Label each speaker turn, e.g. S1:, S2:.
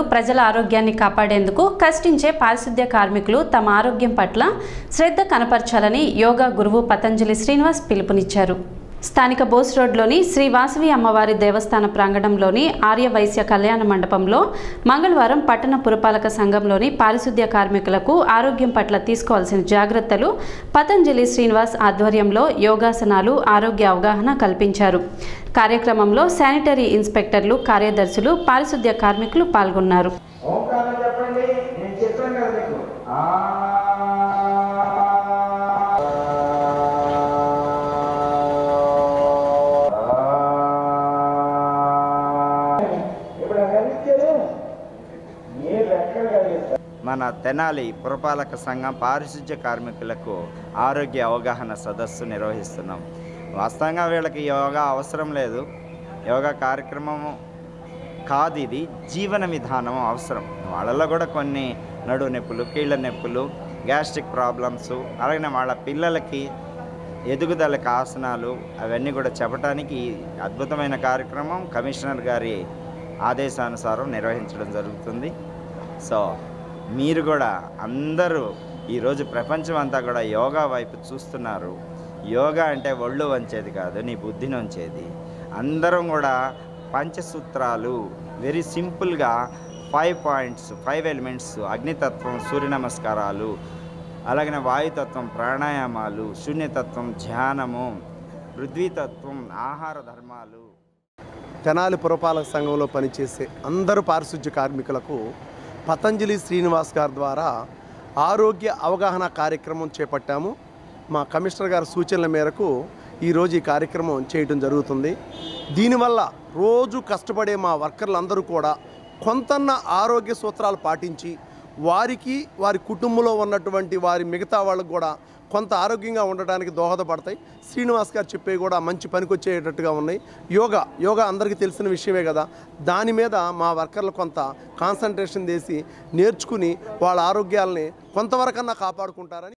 S1: ప్రజల ఆరోగ్యాన్ని కాపాడేందుకు కష్టించే పారిశుద్ధ్య కార్మికులు తమ ఆరోగ్యం పట్ల శ్రద్ధ కనపరచాలని యోగా గురువు పతంజలి శ్రీనివాస్ పిలుపునిచ్చారు స్థానిక బోస్ రోడ్లోని శ్రీ వాసవి అమ్మవారి దేవస్థాన ప్రాంగణంలోని ఆర్య వైశ్య కళ్యాణ మండపంలో మంగళవారం పట్టణ పురపాలక సంఘంలోని పారిశుద్ధ్య కార్మికులకు ఆరోగ్యం పట్ల తీసుకోవాల్సిన జాగ్రత్తలు పతంజలి శ్రీనివాస్ ఆధ్వర్యంలో యోగాసనాలు ఆరోగ్య అవగాహన కల్పించారు కార్యక్రమంలో శానిటరీ ఇన్స్పెక్టర్లు కార్యదర్శులు పారిశుద్ధ్య కార్మికులు పాల్గొన్నారు
S2: ఓంకారం చెప్పండి నేను చెప్పాను కదా మీకు ఆ ఇప్పుడు కలిస్తే ఏ లెక్కలు కలిగిస్తారు
S3: మన తెనాలి పురపాలక సంఘం పారిశుధ్య కార్మికులకు ఆరోగ్య అవగాహన సదస్సు నిర్వహిస్తున్నాం వాస్తవంగా వీళ్ళకి యోగా అవసరం లేదు యోగా కార్యక్రమము కాదు ఇది జీవన విధానం అవసరం వాళ్ళలో కూడా కొన్ని నడు నొప్పులు కీళ్ళ నొప్పులు గ్యాస్ట్రిక్ ప్రాబ్లమ్స్ అలాగే వాళ్ళ పిల్లలకి ఎదుగుదలకు ఆసనాలు అవన్నీ కూడా చెప్పడానికి ఈ అద్భుతమైన కార్యక్రమం కమిషనర్ గారి ఆదేశానుసారం నిర్వహించడం జరుగుతుంది సో మీరు కూడా అందరూ ఈరోజు ప్రపంచం అంతా కూడా యోగా వైపు చూస్తున్నారు యోగా అంటే ఒళ్ళు వంచేది కాదు నీ బుద్ధిని వంచేది అందరం కూడా పంచసూత్రాలు వెరీ సింపుల్గా ఫైవ్ పాయింట్స్ ఫైవ్ ఎలిమెంట్స్ అగ్నితత్వం సూర్య నమస్కారాలు అలాగే వాయుతత్వం ప్రాణాయామాలు శూన్యతత్వం ధ్యానము పృథ్వీతత్వం ఆహార ధర్మాలు
S4: తెనాలి పురపాలక సంఘంలో పనిచేసే అందరు పారిశుధ్య కార్మికులకు పతంజలి శ్రీనివాస్ గారి ద్వారా ఆరోగ్య అవగాహన కార్యక్రమం చేపట్టాము మా కమిషనర్ గారి సూచనల మేరకు ఈరోజు ఈ కార్యక్రమం చేయటం జరుగుతుంది దీనివల్ల రోజు కష్టపడే మా వర్కర్లందరూ కూడా కొంతన్న ఆరోగ్య సూత్రాలు పాటించి వారికి వారి కుటుంబంలో ఉన్నటువంటి వారి మిగతా వాళ్ళకు కూడా కొంత ఆరోగ్యంగా ఉండడానికి దోహదపడతాయి శ్రీనివాస్ గారు చెప్పేవి కూడా మంచి పనికొచ్చేటట్టుగా ఉన్నాయి యోగా యోగా అందరికీ తెలిసిన విషయమే కదా దాని మీద మా వర్కర్లు కొంత కాన్సన్ట్రేషన్ చేసి నేర్చుకుని వాళ్ళ ఆరోగ్యాలని కొంతవరకన్నా కాపాడుకుంటారని